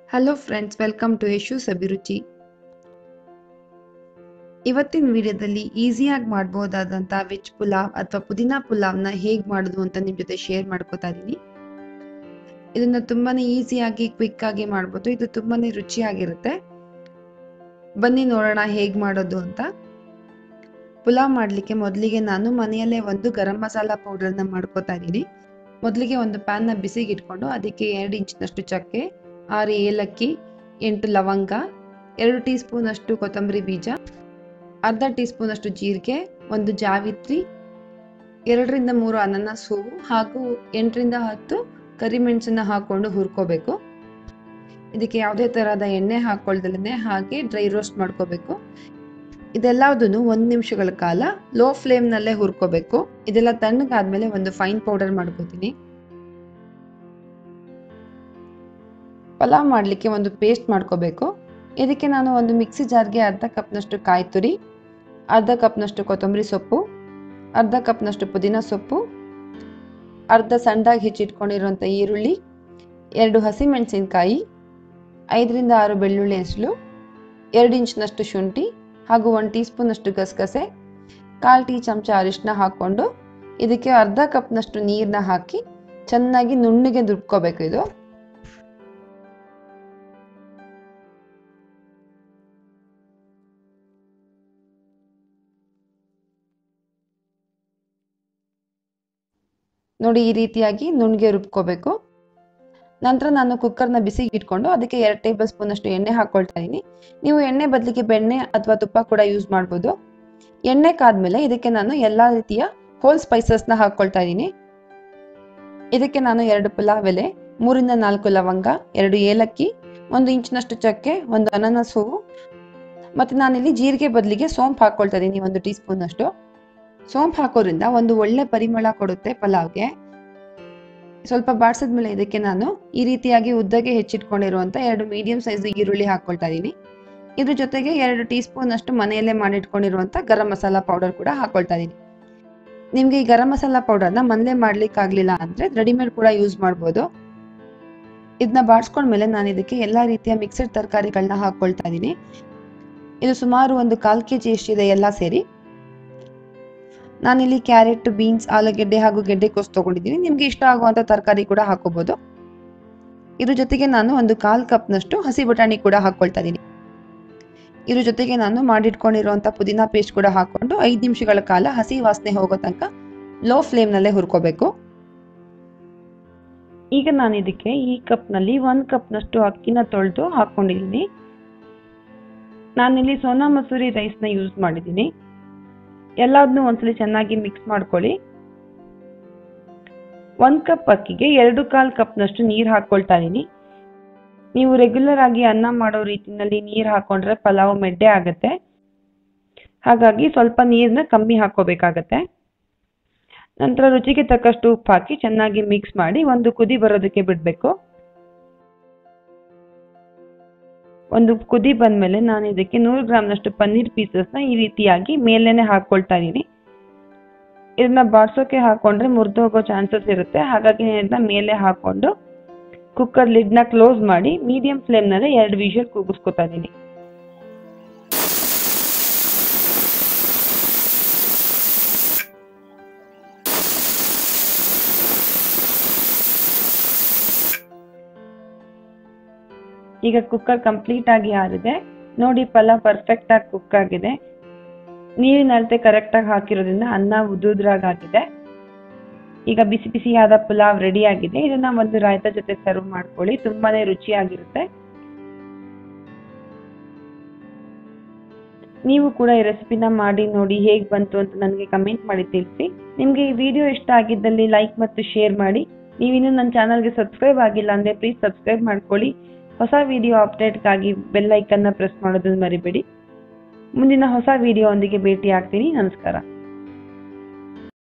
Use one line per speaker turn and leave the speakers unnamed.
hello friends welcome to Yashu's Abhiruchi ಇವತ್ತಿನ ವಿಡಿಯೋದಲ್ಲಿ ಈಸಿಯಾಗಿ ಮಾಡ್ಬೋದಾದಂಥ ವೆಜ್ ಪುಲಾವ್ ಅಥವಾ ಪುದೀನಾ ಪುಲಾವ್ನ ಹೇಗೆ ಮಾಡೋದು ಅಂತ ನಿಮ್ಮ ಜೊತೆ ಶೇರ್ ಮಾಡ್ಕೋತಾ ಇದ್ದೀನಿ ಇದನ್ನ ತುಂಬಾನೇ ಈಸಿಯಾಗಿ ಕ್ವಿಕ್ ಆಗಿ ಮಾಡ್ಬೋದು ಇದು ತುಂಬಾನೇ ರುಚಿಯಾಗಿರುತ್ತೆ ಬನ್ನಿ ನೋಡೋಣ ಹೇಗೆ ಮಾಡೋದು ಅಂತ ಪುಲಾವ್ ಮಾಡಲಿಕ್ಕೆ ಮೊದಲಿಗೆ ನಾನು ಮನೆಯಲ್ಲೇ ಒಂದು ಗರಂ ಮಸಾಲ ಪೌಡರ್ನ ಮಾಡ್ಕೋತಾ ಇದ್ದೀನಿ ಮೊದಲಿಗೆ ಒಂದು ಪ್ಯಾನ್ನ ಬಿಸಿಗೆ ಇಟ್ಕೊಂಡು ಅದಕ್ಕೆ ಎರಡು ಇಂಚಿನಷ್ಟು ಚಕ್ಕೆ ಆರು ಏಲಕ್ಕಿ ಎಂಟು ಲವಂಗ ಎರಡು ಟೀ ಸ್ಪೂನ್ ಅಷ್ಟು ಕೊತ್ತಂಬರಿ ಬೀಜ ಅರ್ಧ ಟೀ ಸ್ಪೂನ್ ಅಷ್ಟು ಜೀರಿಗೆ ಒಂದು ಜಾವಿತ್ರಿ ಎರಡರಿಂದ ಮೂರು ಅನಾನಸ್ ಹೂವು ಹಾಗೂ ಎಂಟರಿಂದ ಹತ್ತು ಕರಿಮೆಣಸನ್ನ ಹಾಕೊಂಡು ಹುರ್ಕೋಬೇಕು ಇದಕ್ಕೆ ಯಾವುದೇ ತರಹದ ಎಣ್ಣೆ ಹಾಕೊಳ್ದಲೇ ಹಾಗೆ ಡ್ರೈ ರೋಸ್ಟ್ ಮಾಡ್ಕೋಬೇಕು ಇದೆಲ್ಲದನ್ನು ಒಂದು ನಿಮಿಷಗಳ ಕಾಲ ಲೋ ಫ್ಲೇಮ್ನಲ್ಲೇ ಹುರ್ಕೋಬೇಕು ಇದೆಲ್ಲ ತಣ್ಣಗಾದ್ಮೇಲೆ ಒಂದು ಫೈನ್ ಪೌಡರ್ ಮಾಡ್ಕೋತೀನಿ ಪಲಾವ್ ಮಾಡಲಿಕ್ಕೆ ಒಂದು ಪೇಸ್ಟ್ ಮಾಡ್ಕೋಬೇಕು ಇದಕ್ಕೆ ನಾನು ಒಂದು ಮಿಕ್ಸಿ ಜಾರ್ಗೆ ಅರ್ಧ ಕಪ್ನಷ್ಟು ಕಾಯಿ ತುರಿ ಅರ್ಧ ಕಪ್ನಷ್ಟು ಕೊತ್ತಂಬರಿ ಸೊಪ್ಪು ಅರ್ಧ ಕಪ್ನಷ್ಟು ಪುದೀನ ಸೊಪ್ಪು ಅರ್ಧ ಸಣ್ಣದಾಗಿ ಹೆಚ್ಚಿಟ್ಕೊಂಡಿರುವಂಥ ಈರುಳ್ಳಿ ಎರಡು ಹಸಿಮೆಣಸಿನಕಾಯಿ ಐದರಿಂದ ಆರು ಬೆಳ್ಳುಳ್ಳಿ ಹೆಸಳು ಎರಡು ಇಂಚ್ನಷ್ಟು ಶುಂಠಿ ಹಾಗೂ ಒಂದು ಟೀ ಸ್ಪೂನಷ್ಟು ಗಸಗಸೆ ಕಾಲು ಟೀ ಚಮಚ ಅರಿಶಿನ ಹಾಕ್ಕೊಂಡು ಇದಕ್ಕೆ ಅರ್ಧ ಕಪ್ನಷ್ಟು ನೀರನ್ನ ಹಾಕಿ ಚೆನ್ನಾಗಿ ನುಣ್ಣಗೆ ದುಬ್ಕೋಬೇಕು ಇದು ನೋಡಿ ಈ ರೀತಿಯಾಗಿ ನುಣ್ಣಗೆ ರುಬ್ಕೋಬೇಕು ನಂತರ ನಾನು ಕುಕ್ಕರ್ನ ಬಿಸಿಗೆ ಇಟ್ಕೊಂಡು ಅದಕ್ಕೆ ಎರಡು ಟೇಬಲ್ ಸ್ಪೂನ್ ಅಷ್ಟು ಎಣ್ಣೆ ಹಾಕೊಳ್ತಾ ಇದ್ದೀನಿ ನೀವು ಎಣ್ಣೆ ಬದಲಿಗೆ ಬೆಣ್ಣೆ ಅಥವಾ ತುಪ್ಪ ಕೂಡ ಯೂಸ್ ಮಾಡ್ಬೋದು ಎಣ್ಣೆ ಕಾದ್ಮೇಲೆ ಇದಕ್ಕೆ ನಾನು ಎಲ್ಲ ರೀತಿಯ ಹೋಲ್ ಸ್ಪೈಸಸ್ನ ಹಾಕೊಳ್ತಾ ಇದ್ದೀನಿ ಇದಕ್ಕೆ ನಾನು ಎರಡು ಪುಲಾವ್ ಎಲೆ ಮೂರಿಂದ ನಾಲ್ಕು ಲವಂಗ ಎರಡು ಏಲಕ್ಕಿ ಒಂದು ಇಂಚಿನಷ್ಟು ಚಕ್ಕೆ ಒಂದು ಅನಾನಸ್ ಹೂವು ಮತ್ತು ನಾನಿಲ್ಲಿ ಜೀರಿಗೆ ಬದಲಿಗೆ ಸೋಂಪು ಹಾಕೊಳ್ತಾ ಇದ್ದೀನಿ ಒಂದು ಟೀ ಸ್ಪೂನ್ ಅಷ್ಟು ಸೋಂಪು ಹಾಕೋದ್ರಿಂದ ಒಂದು ಒಳ್ಳೆ ಪರಿಮಳ ಕೊಡುತ್ತೆ ಪಲಾವ್ಗೆ ಸ್ವಲ್ಪ ಬಾಡಿಸಿದ್ಮೇಲೆ ಇದಕ್ಕೆ ನಾನು ಈ ರೀತಿಯಾಗಿ ಉದ್ದಗೆ ಹೆಚ್ಚಿಟ್ಕೊಂಡಿರುವಂಥ ಎರಡು ಮೀಡಿಯಂ ಸೈಜ್ ಈರುಳ್ಳಿ ಹಾಕೊಳ್ತಾ ಇದ್ದೀನಿ ಇದ್ರ ಜೊತೆಗೆ ಎರಡು ಟೀ ಸ್ಪೂನ್ ಅಷ್ಟು ಮನೆಯಲ್ಲೇ ಮಾಡಿಟ್ಕೊಂಡಿರುವಂಥ ಗರಂ ಮಸಾಲ ಪೌಡರ್ ಕೂಡ ಹಾಕೊಳ್ತಾ ಇದ್ದೀನಿ ನಿಮಗೆ ಈ ಗರಂ ಮಸಾಲ ಪೌಡರ್ನ ಮನೇಲೆ ಮಾಡ್ಲಿಕ್ಕೆ ಆಗಲಿಲ್ಲ ಅಂದರೆ ರೆಡಿಮೇಡ್ ಕೂಡ ಯೂಸ್ ಮಾಡ್ಬೋದು ಇದನ್ನ ಬಾಡಿಸ್ಕೊಂಡ್ಮೇಲೆ ನಾನು ಇದಕ್ಕೆ ಎಲ್ಲ ರೀತಿಯ ಮಿಕ್ಸಡ್ ತರಕಾರಿಗಳನ್ನ ಹಾಕೊಳ್ತಾ ಇದ್ದೀನಿ ಇದು ಸುಮಾರು ಒಂದು ಕಾಲು ಕೆ ಜಿ ಎಷ್ಟಿದೆ ಎಲ್ಲ ಸೇರಿ ನಾನಿಲ್ಲಿ ಕ್ಯಾರೆಟ್ ಬೀನ್ಸ್ ಆಲೂಗೆಡ್ಡೆ ಹಾಗೂ ಗೆಡ್ಡೆಕೋಸು ತೊಗೊಂಡಿದ್ದೀನಿ ನಿಮಗೆ ಇಷ್ಟ ಆಗುವಂಥ ತರಕಾರಿ ಕೂಡ ಹಾಕೋಬಹುದು ಇದ್ರ ಜೊತೆಗೆ ನಾನು ಒಂದು ಕಾಲು ಕಪ್ನಷ್ಟು ಹಸಿ ಬಟಾಣಿ ಕೂಡ ಹಾಕ್ಕೊಳ್ತಾ ಇದ್ದೀನಿ ಇದ್ರ ಜೊತೆಗೆ ನಾನು ಮಾಡಿಟ್ಕೊಂಡಿರುವಂಥ ಪುದೀನಾ ಪೇಸ್ಟ್ ಕೂಡ ಹಾಕ್ಕೊಂಡು ಐದು ನಿಮಿಷಗಳ ಕಾಲ ಹಸಿ ವಾಸನೆ ಹೋಗೋ ತನಕ ಲೋ ಫ್ಲೇಮ್ನಲ್ಲೇ ಹುರ್ಕೋಬೇಕು ಈಗ ನಾನು ಇದಕ್ಕೆ ಈ ಕಪ್ನಲ್ಲಿ ಒಂದು ಕಪ್ನಷ್ಟು ಅಕ್ಕಿನ ತೊಳೆದು ಹಾಕ್ಕೊಂಡಿದ್ದೀನಿ ನಾನಿಲ್ಲಿ ಸೋನಾ ಮಸೂರಿ ರೈಸ್ನ ಯೂಸ್ ಮಾಡಿದ್ದೀನಿ ಎಲ್ಲದನ್ನೂ ಒಂದ್ಸಲಿ ಚೆನ್ನಾಗಿ ಮಿಕ್ಸ್ ಮಾಡ್ಕೊಳ್ಳಿ ಒಂದು ಕಪ್ ಅಕ್ಕಿಗೆ ಎರಡು ಕಾಲು ಕಪ್ನಷ್ಟು ನೀರು ಹಾಕ್ಕೊಳ್ತಾ ಇದ್ದೀನಿ ನೀವು ರೆಗ್ಯುಲರ್ ಆಗಿ ಅನ್ನ ಮಾಡೋ ರೀತಿನಲ್ಲಿ ನೀರು ಹಾಕೊಂಡ್ರೆ ಪಲಾವ್ ಮೆಡ್ಡೆ ಆಗುತ್ತೆ ಹಾಗಾಗಿ ಸ್ವಲ್ಪ ನೀರನ್ನ ಕಮ್ಮಿ ಹಾಕೋಬೇಕಾಗತ್ತೆ ನಂತರ ರುಚಿಗೆ ತಕ್ಕಷ್ಟು ಉಪ್ಪು ಹಾಕಿ ಚೆನ್ನಾಗಿ ಮಿಕ್ಸ್ ಮಾಡಿ ಒಂದು ಕುದಿ ಬರೋದಕ್ಕೆ ಬಿಡಬೇಕು ಒಂದು ಕುದಿ ಬಂದಮೇಲೆ ನಾನು ಇದಕ್ಕೆ ನೂರು ಗ್ರಾಮ್ನಷ್ಟು ಪನ್ನೀರ್ ಪೀಸಸ್ನ ಈ ರೀತಿಯಾಗಿ ಮೇಲೇನೆ ಹಾಕ್ಕೊಳ್ತಾ ಇದ್ದೀನಿ ಇದನ್ನ ಬಾಡ್ಸೋಕೆ ಹಾಕೊಂಡ್ರೆ ಮುರಿದು ಹೋಗೋ ಚಾನ್ಸಸ್ ಇರುತ್ತೆ ಹಾಗಾಗಿ ನಾನು ಇದನ್ನ ಮೇಲೆ ಹಾಕೊಂಡು ಕುಕ್ಕರ್ ಲಿಡ್ನ ಕ್ಲೋಸ್ ಮಾಡಿ ಮೀಡಿಯಂ ಫ್ಲೇಮ್ನಲ್ಲೇ ಎರಡು ವಿಷಲ್ ಕೂಗಿಸ್ಕೊತಾ ಇದ್ದೀನಿ ಈಗ ಕುಕ್ಕರ್ ಕಂಪ್ಲೀಟ್ ಆಗಿ ಆರಿದೆ ನೋಡಿ ಪಲಾವ್ ಪರ್ಫೆಕ್ಟ್ ಆಗಿ ಕುಕ್ ಆಗಿದೆ ನೀರಿನ ಅಳತೆ ಕರೆಕ್ಟ್ ಆಗಿ ಹಾಕಿರೋದ್ರಿಂದ ಅನ್ನ ಉದುದ್ರಾಗಿದೆ ಈಗ ಬಿಸಿ ಬಿಸಿಯಾದ ಪುಲಾವ್ ರೆಡಿ ಆಗಿದೆ ಇದನ್ನ ಒಂದು ರಾಯ್ತ ಜೊತೆ ಸರ್ವ್ ಮಾಡ್ಕೊಳ್ಳಿ ತುಂಬಾನೇ ರುಚಿಯಾಗಿರುತ್ತೆ ನೀವು ಕೂಡ ಈ ರೆಸಿಪಿನ ಮಾಡಿ ನೋಡಿ ಹೇಗೆ ಬಂತು ಅಂತ ನನಗೆ ಕಮೆಂಟ್ ಮಾಡಿ ತಿಳಿಸಿ ನಿಮಗೆ ಈ ವಿಡಿಯೋ ಇಷ್ಟ ಆಗಿದ್ದಲ್ಲಿ ಲೈಕ್ ಮತ್ತು ಶೇರ್ ಮಾಡಿ ನೀವಿನ್ನೂ ನನ್ನ ಚಾನಲ್ಗೆ ಸಬ್ಸ್ಕ್ರೈಬ್ ಆಗಿಲ್ಲ ಅಂದರೆ ಪ್ಲೀಸ್ ಸಬ್ಸ್ಕ್ರೈಬ್ ಮಾಡ್ಕೊಳ್ಳಿ ಹೊಸ ವಿಡಿಯೋ ಅಪ್ಡೇಟ್ಗಾಗಿ ಬೆಲ್ ಐಕನ್ನ ಪ್ರೆಸ್ ಮಾಡೋದನ್ನು ಮರಿಬೇಡಿ ಮುಂದಿನ ಹೊಸ ವಿಡಿಯೋ ಒಂದಿಗೆ ಭೇಟಿ ಆಗ್ತೀನಿ ನಮಸ್ಕಾರ